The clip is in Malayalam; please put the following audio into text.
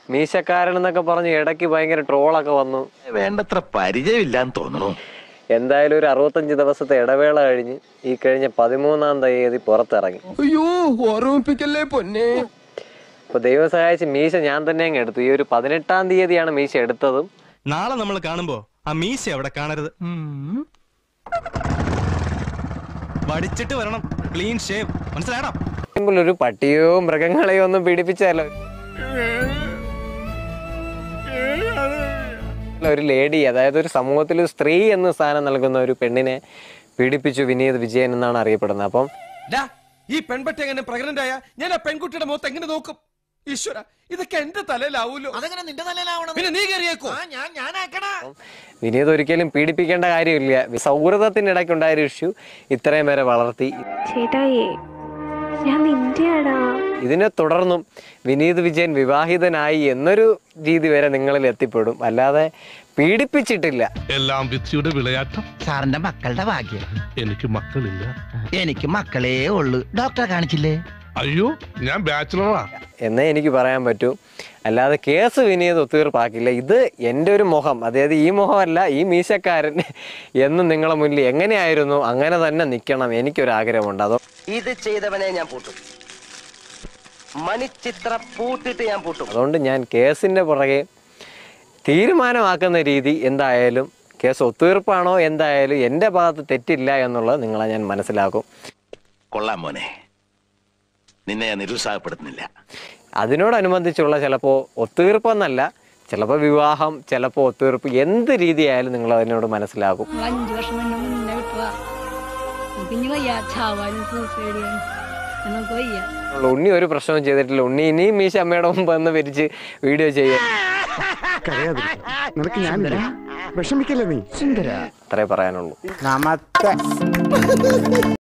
മീശക്കാരൻ എന്നൊക്കെ പറഞ്ഞ് ഇടയ്ക്ക് ഭയങ്കര ട്രോളൊക്കെ വന്നു വേണ്ടത്ര പരിചയമില്ലാന്ന് തോന്നുന്നു എന്തായാലും ഒരു അറുപത്തഞ്ച് ദിവസത്തെ ഇടവേള കഴിഞ്ഞ് ഈ കഴിഞ്ഞ പതിമൂന്നാം തീയതി പുറത്തിറങ്ങി അയ്യോ ഓർമ്മിപ്പിക്കല്ലേ പൊന്നെ അപ്പോൾ ദൈവം സഹായിച്ച് മീശ ഞാൻ തന്നെ അങ്ങ് എടുത്തു ഈ ഒരു പതിനെട്ടാം തീയതിയാണ് മീശ എടുത്തതും നാളെ നമ്മൾ കാണുമ്പോ ആ മീശ അവിടെ കാണരുത് വടിച്ചിട്ട് വരണം ക്ലീൻ ഷേവ് മനസ്സിലായടാ സിമ്പിൾ ഒരു പട്ടിയോ മൃഗങ്ങളെയോ ഒന്നും പീഡിപ്പിച്ചല്ലോ ഒരു ലേഡി അതായത് ഒരു സമൂഹത്തിൽ ഒരു സ്ത്രീ എന്ന സ്ഥാനം നൽകുന്ന ഒരു പെണ്ണിനെ പീഡിപ്പിച്ചു വിനീത് വിജയൻ എന്നാണ് അറിയപ്പെടുന്നത് അപ്പം ഡാ, ഈ പെൺപട്ടി എങ്ങനെ പ്രഗ്നന്റ് ആയ ഞാൻ ആ പെൺകുട്ടിയുടെ മുഖത്ത് എങ്ങനെ നോക്കും ഈശ്വര ഇതൊക്കെ എന്റെ തലയിലാവൂലോ അതെങ്ങനെ നിന്റെ തലയിലാവണം പിന്നെ നീ കയറിയേക്കോ ഞാൻ ഞാനാക്കടാ വിനീത് ഒരിക്കലും പീഡിപ്പിക്കേണ്ട കാര്യമില്ല സൗഹൃദത്തിനിടയ്ക്കുണ്ടായ ഒരു ഇഷ്യൂ ഇത്രയും വരെ വളർത്തി ചേട്ടായേ ഞാൻ നിന്റെയാടാ ഇതിനെ തുടർന്നും വിനീത് വിജയൻ വിവാഹിതനായി എന്നൊരു രീതി വരെ നിങ്ങളിൽ എത്തിപ്പെടും അല്ലാതെ പീഡിപ്പിച്ചിട്ടില്ല എല്ലാം വിധിയുടെ വിളയാട്ടം സാറിന്റെ മക്കളുടെ ഭാഗ്യം എനിക്ക് മക്കളില്ല എനിക്ക് മക്കളേ ഉള്ളു ഡോക്ടറെ കാണിച്ചില്ലേ അയ്യോ ഞാൻ ബാച്ചിലറാ എന്നേ എനിക്ക് പറയാൻ പറ്റൂ അല്ലാതെ കേസ് വിനീത് ഒത്തുതീർപ്പാക്കില്ല ഇത് എൻ്റെ ഒരു മുഖം അതായത് ഈ മുഖമല്ല ഈ മീശക്കാരൻ എന്ന് നിങ്ങളെ മുന്നിൽ എങ്ങനെയായിരുന്നു അങ്ങനെ തന്നെ നിൽക്കണം എനിക്കൊരു ആഗ്രഹമുണ്ട് അതോ ഇത് ചെയ്തവനെ ഞാൻ പൂട്ടും മണിച്ചിത്ര പൂട്ടിട്ട് ഞാൻ പൂട്ടും അതുകൊണ്ട് ഞാൻ കേസിൻ്റെ പുറകെ തീരുമാനമാക്കുന്ന രീതി എന്തായാലും കേസ് ഒത്തുതീർപ്പാണോ എന്തായാലും എൻ്റെ ഭാഗത്ത് തെറ്റില്ല എന്നുള്ളത് നിങ്ങളെ ഞാൻ മനസ്സിലാക്കും കൊള്ളാം മോനെ നിന്നെ ഞാൻ നിരുത്സാഹപ്പെടുത്തുന്നില്ല അതിനോടനുബന്ധിച്ചുള്ള ചിലപ്പോൾ ഒത്തുതീർപ്പെന്നല്ല ചിലപ്പോൾ വിവാഹം ചിലപ്പോൾ ഒത്തുതീർപ്പ് എന്ത് രീതിയായാലും നിങ്ങൾ അതിനോട് മനസ്സിലാക്കും നമ്മൾ അഞ്ചു വർഷം മുന്നേ മുന്നേ വിട്ടതാ പിന്നെ വയ്യ ചാവാനും സൂസൈഡ് എന്നൊക്കെ വയ്യ ഉള്ള ഉണ്ണി ഒരു പ്രശ്നവും ചെയ്തിട്ടില്ല ഉണ്ണി ഇനിയും മീശ അമ്മയുടെ മുമ്പ് വന്ന് പിരിച്ച് വീഡിയോ ചെയ്യും നിനക്ക് ഞാൻ വിഷമിക്കല്ലേ നീ അത്രേ പറയാനുള്ളൂ നമസ്തേ